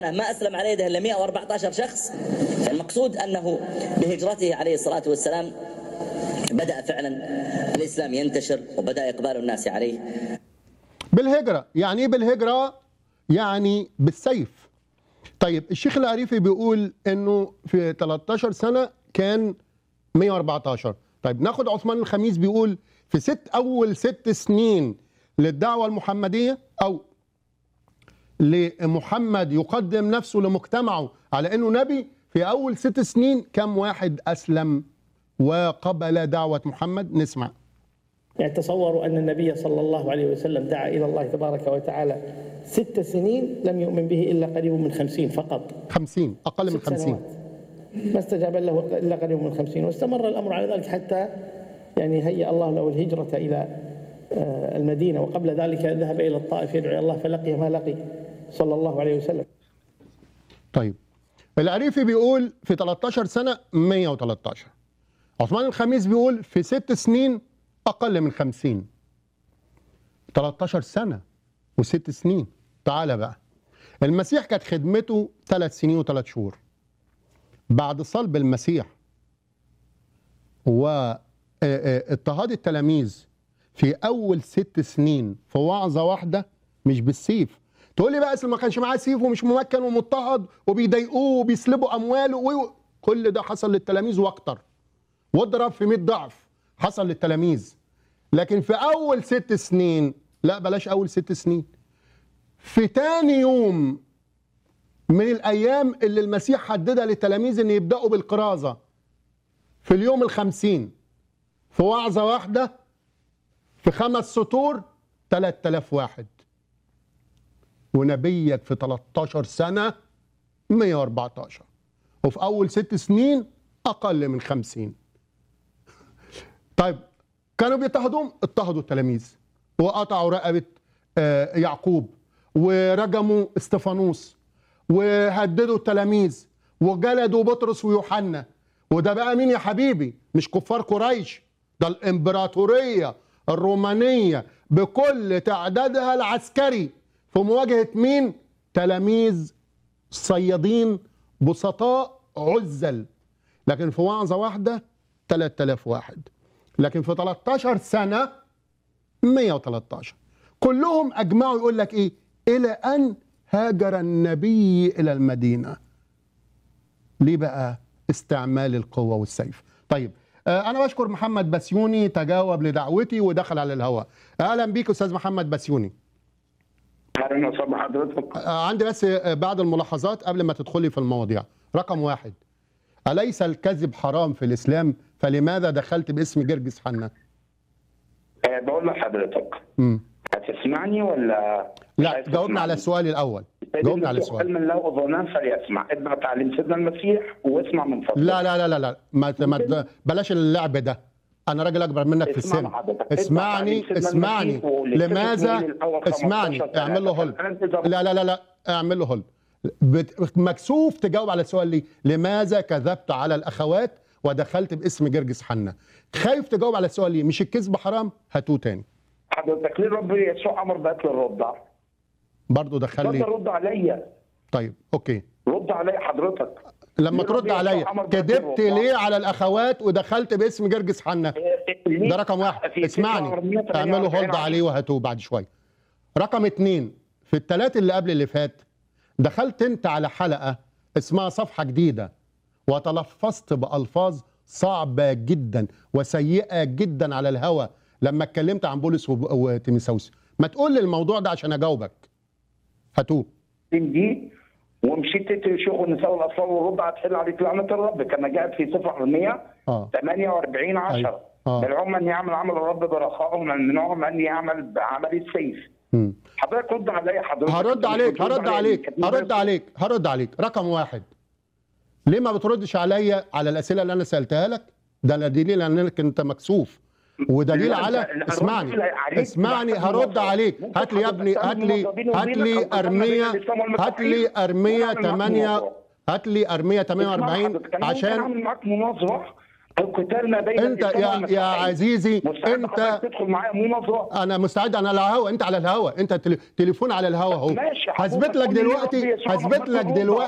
ما أسلم على يده إلا 114 شخص المقصود أنه بهجرته عليه الصلاة والسلام بدأ فعلا الإسلام ينتشر وبدأ إقبال الناس عليه بالهجرة يعني ايه بالهجرة يعني بالسيف طيب الشيخ العريفي بيقول انه في 13 سنة كان 114 طيب ناخد عثمان الخميس بيقول في ست اول ست سنين للدعوة المحمدية او لمحمد يقدم نفسه لمجتمعه على انه نبي في اول ست سنين كم واحد اسلم وقبل دعوة محمد نسمع يعني تصوروا أن النبي صلى الله عليه وسلم دعا إلى الله تبارك وتعالى ست سنين لم يؤمن به إلا قريب من خمسين فقط خمسين أقل من ست خمسين سنوات. ما استجاب له إلا قريب من خمسين واستمر الأمر على ذلك حتى يعني هيأ الله له الهجرة إلى آه، المدينة وقبل ذلك ذهب إلى الطائف يدعو إلى الله فلقي ما لقي صلى الله عليه وسلم طيب العريفي بيقول في 13 سنة 113 عثمان الخميس بيقول في ست سنين أقل من 50 13 سنة وست سنين تعالى بقى المسيح كانت خدمته ثلاث سنين وثلاث شهور بعد صلب المسيح واضطهاد التلاميذ في أول ست سنين في وعظة واحدة مش بالسيف تقول لي بقى اصل ما كانش معاه سيف ومش ممكن ومضطهد وبيضايقوه وبيسلبوا امواله و... كل ده حصل للتلاميذ واكتر واضرب في 100 ضعف حصل للتلاميذ لكن في اول ست سنين لا بلاش اول ست سنين في تاني يوم من الايام اللي المسيح حددها للتلاميذ ان يبداوا بالكرازه في اليوم الخمسين في وعظه واحده في خمس سطور 3000 واحد ونبيك في 13 سنة 114 وفي أول ست سنين أقل من 50 طيب كانوا بيضطهدوهم اضطهدوا التلاميذ وقطعوا رقبة آه، يعقوب ورجموا استفانوس وهددوا التلاميذ وجلدوا بطرس ويوحنا وده بقى مين يا حبيبي مش كفار قريش ده الامبراطورية الرومانية بكل تعدادها العسكري في مواجهة مين تلاميذ صيادين بسطاء عزل لكن في وعظة واحدة 3000 واحد لكن في 13 سنة 113 كلهم أجمعوا يقول لك إيه إلى أن هاجر النبي إلى المدينة ليه بقى استعمال القوة والسيف طيب آه، أنا بشكر محمد بسيوني تجاوب لدعوتي ودخل على الهواء أهلا بيك أستاذ محمد بسيوني اهلا وسهلا حضرتك آه، عندي بس آه، بعض الملاحظات قبل ما تدخلي في المواضيع رقم واحد أليس الكذب حرام في الإسلام فلماذا دخلت باسم جرجس حنا أه بقول لحضرتك مم. هتسمعني ولا مش لا عايز جاوبنا تسمعني؟ على السؤال الأول سيدنا جاوبنا على المسيح السؤال قال من له اذنان فليسمع اتبع تعليم سيدنا المسيح واسمع من فضلك لا لا لا لا لا ما ما بلاش اللعب ده أنا راجل أكبر منك في اسمعني السن حضرتك. اسمعني اتبع تعليم اسمعني سيدنا المسيح واللي لماذا اتفق من الأول اسمعني 15 اعمل له هولد فالآن إذا- لا لا لا لا اعمل له هولد بت- مكسوف تجاوب على السؤال ليه لماذا كذبت على الأخوات ودخلت باسم جرجس حنا خايف تجاوب على السؤال ليه مش الكذب حرام هاتوه تاني حضرتك ليه رب يسوع امر باكل الرضع؟ برضه دخل اتفضل لي رد عليا طيب اوكي رد عليا حضرتك لما ليه ترد رب يسوع عليا أمر بأكل كذبت الرضع؟ ليه على الاخوات ودخلت باسم جرجس حنا ليه؟ ده رقم واحد في اسمعني 48 اعملوا هولد عليه وهاتوه بعد شويه رقم اتنين في الثلاث اللي قبل اللي فات دخلت انت على حلقه اسمها صفحه جديده وتلفظت بالفاظ صعبه جدا وسيئه جدا على الهوى لما اتكلمت عن بولس وب- وتيموثاوس ما تقول لي الموضوع ده عشان اجاوبك هاتوه دي ومشيت تتري شغل النساء والاطفال والرضع هتحل عليك لعنه الرب كما جاءت في سفر ارميا اه 48 10 أيوة. آه. منعهم ان يعمل عمل الرب برخاء ومنعهم ان يعمل بعمل السيف مم. حضرتك رد عليا حضرتك هرد عليك هرد عليك كتير. هرد عليك هرد عليك رقم واحد ليه ما بتردش عليا على الاسئله اللي انا سالتها لك ده دليل انك انت مكسوف ودليل لا، على لا، اسمعني الرد عليك اسمعني بحسب هرد الموضوع. عليك ممكن هات لي يا ابني حضرتك هات لي تعمل هات موظفين لي وبينك أو ارميه تعمل الإسلام هات لي والمسيحيين ارميه ونعمل معاك 8 موضوع. هات لي ارميه اسمع 48 حضرتك، أنا ممكن عشان اعمل معاك مناظره القتال ما بين انت الإسلام يا يا والمسيحية. عزيزي مستعد انت حضرتك تدخل معايا مناظره انا مستعد انا على الهوا انت على الهوا انت تل- تليفون على الهوا اهو ماشي، هثبت حضرتك لك قول لي يا دلوقتي رب يسوع هثبت لك محمد دلوقتي